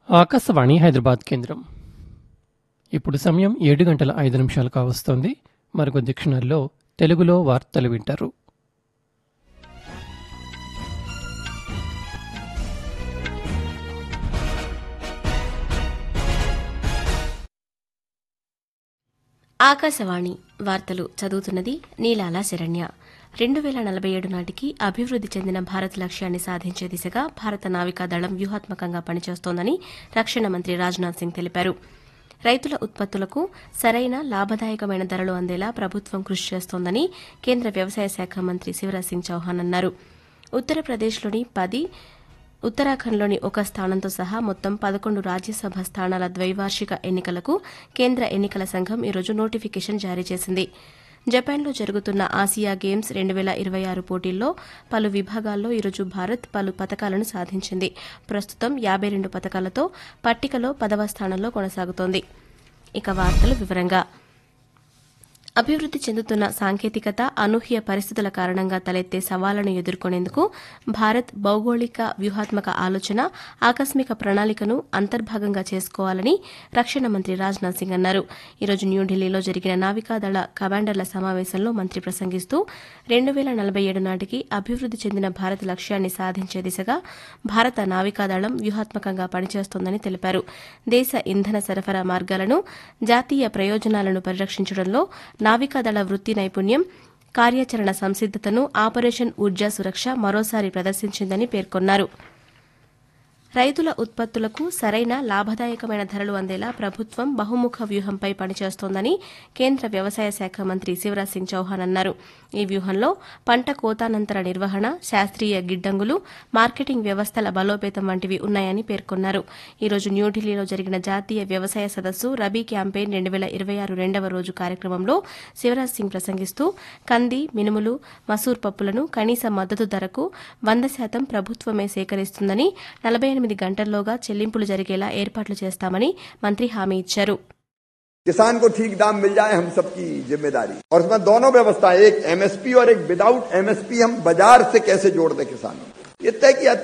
ఆకాశవాణి హైదరాబాద్ కేంద్రం ఇప్పుడు సమయం ఏడు గంటల ఐదు నిమిషాలు కావస్తోంది మరికొద్ది క్షణాల్లో తెలుగులో వార్తలు వింటారు ఆకాశవాణి వార్తలు చదువుతున్నది నీలాల శరణ్య రెండు వేల నలభై ఏడు నాటికి అభివృద్ది చెందిన భారత్ లక్ష్యాన్ని సాధించే దిశగా భారత నావికా దళం వ్యూహాత్మకంగా పనిచేస్తోందని రక్షణ మంత్రి రాజ్నాథ్ సింగ్ తెలిపారు రైతుల ఉత్పత్తులకు సరైన లాభదాయకమైన ధరలు అందేలా ప్రభుత్వం కృషి చేస్తోందని కేంద్ర వ్యవసాయ శాఖ మంత్రి శివరాజ్ సింగ్ చౌహాన్ అన్నారు ఉత్తరప్రదేశ్లోని పది ఉత్తరాఖండ్లోని ఒక స్థానంతో సహా మొత్తం పదకొండు రాజ్యసభ స్థానాల ద్వైవార్షిక ఎన్నికలకు కేంద్ర ఎన్నికల సంఘం ఈరోజు నోటిఫికేషన్ జారీ చేసింది జపాన్లో జరుగుతున్న ఆసియా గేమ్స్ రెండు వేల ఇరవై ఆరు పోటీల్లో పలు విభాగాల్లో ఈరోజు భారత్ పలు పతకాలను సాధించింది ప్రస్తుతం యాబై రెండు పతకాలతో పట్టికలో పదవ స్థానంలో కొనసాగుతోంది ఇక వార్తలు వివరంగా అభివృద్ది చెందుతున్న సాంకేతికత అనూహ్య పరిస్థితుల కారణంగా తలెత్తే సవాళ్లను ఎదుర్కొనేందుకు భారత్ భౌగోళిక వ్యూహాత్మక ఆలోచన ఆకస్మిక ప్రణాళికను అంతర్భాగంగా చేసుకోవాలని రక్షణ మంత్రి రాజ్నాథ్ సింగ్ అన్నారు ఈరోజు న్యూఢిల్లీలో జరిగిన నావికాదళ కమాండర్ల సమావేశంలో మంత్రి ప్రసంగిస్తూ రెండు వేల నలభై ఏడు నాటికి అభివృద్ది చెందిన భారత్ లక్ష్యాన్ని సాధించే దిశగా భారత నావికాదళం వ్యూహాత్మకంగా పనిచేస్తోందని తెలిపారు దేశ ఇంధన సరఫరా మార్గాలను జాతీయ ప్రయోజనాలను పరిరక్షించడంలో నావికాదళ వృత్తి నైపుణ్యం కార్యాచరణ సంసిద్దతను ఆపరేషన్ ఊర్జా సురక్ష మరోసారి ప్రదర్శించిందని పేర్కొన్నారు రైతుల ఉత్పత్తులకు సరైన లాభదాయకమైన ధరలు అందేలా ప్రభుత్వం బహుముఖ వ్యూహంపై పనిచేస్తోందని కేంద్ర వ్యవసాయ శాఖ మంత్రి శివరాజ్ సింగ్ చౌహాన్ అన్నారు ఈ వ్యూహంలో పంట కోతానంతర నిర్వహణ శాస్త్రీయ గిడ్డంగులు మార్కెటింగ్ వ్యవస్థల బలోపేతం వంటివి ఉన్నాయని పేర్కొన్నారు ఈరోజు న్యూఢిల్లీలో జరిగిన జాతీయ వ్యవసాయ సదస్సు రబీ క్యాంపెయిన్ రెండు వేల ఇరవై ఆరు రెండవ రోజు కార్యక్రమంలో శివరాజ్ సింగ్ ప్రసంగిస్తూ కంది మినుములు మసూర్ పప్పులను కనీస మద్దతు ధరకు వంద శాతం ప్రభుత్వమే సేకరిస్తుందని నలభై ఎనిమిది గంటల్లోగా చెల్లింపులు జరిగేలా ఏర్పాట్లు చేస్తామని మంత్రి హామీ ఇచ్చారు किसान को ठीक दाम मिल जाए हम सबकी जिम्मेदारी और इसमें दोनों व्यवस्था एक एमएसपी और एक विदाउट एमएसपी हम बाजार से कैसे जोड़ दें किसानों ये तय किया